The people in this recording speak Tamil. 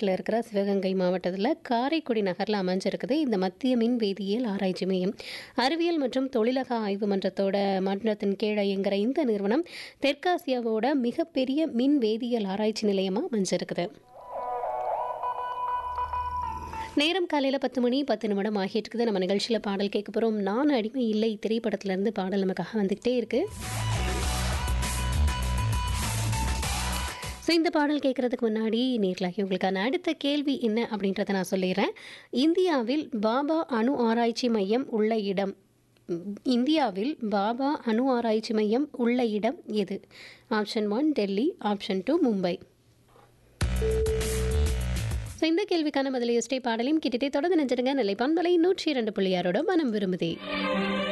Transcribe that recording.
தமிழ்நாட்டில் இருக்கிற சிவகங்கை மாவட்டத்தில் காரைக்குடி நகரில் அமைஞ்சிருக்குது இந்த மத்திய மின் வேதியியல் ஆராய்ச்சி மையம் அறிவியல் மற்றும் தொழிலக ஆய்வு மன்றத்தோட மன்றத்தின் கீழே இயங்குற இந்த நிறுவனம் தெற்காசியாவோட மிகப்பெரிய மின் வேதியியல் ஆராய்ச்சி நிலையமாக அமைஞ்சிருக்குது நேரம் காலையில் பத்து மணி பத்து நிமிடம் ஆகிட்டு இருக்குது நம்ம நிகழ்ச்சியில் பாடல் கேட்க போகிறோம் நான் அடிமை இல்லை திரைப்படத்திலேருந்து பாடல் நமக்காக வந்துக்கிட்டே இருக்குது ஸோ இந்த பாடல் கேட்குறதுக்கு முன்னாடி நேர்களாகி உங்களுக்கான அடுத்த கேள்வி என்ன அப்படின்றத நான் சொல்லிடுறேன் இந்தியாவில் பாபா அணு ஆராய்ச்சி மையம் உள்ள இடம் இந்தியாவில் பாபா அணு ஆராய்ச்சி மையம் உள்ள இடம் எது option one Delhi option two Mumbai so இந்த கேள்விக்கான பதிலை எஸ்டே பாடலையும் கிட்டத்தே தொடர்ந்து நினைச்சிடுங்க நிலை பண்பலை நூற்றி இரண்டு புள்ளியாரோட மனம் விரும்புதே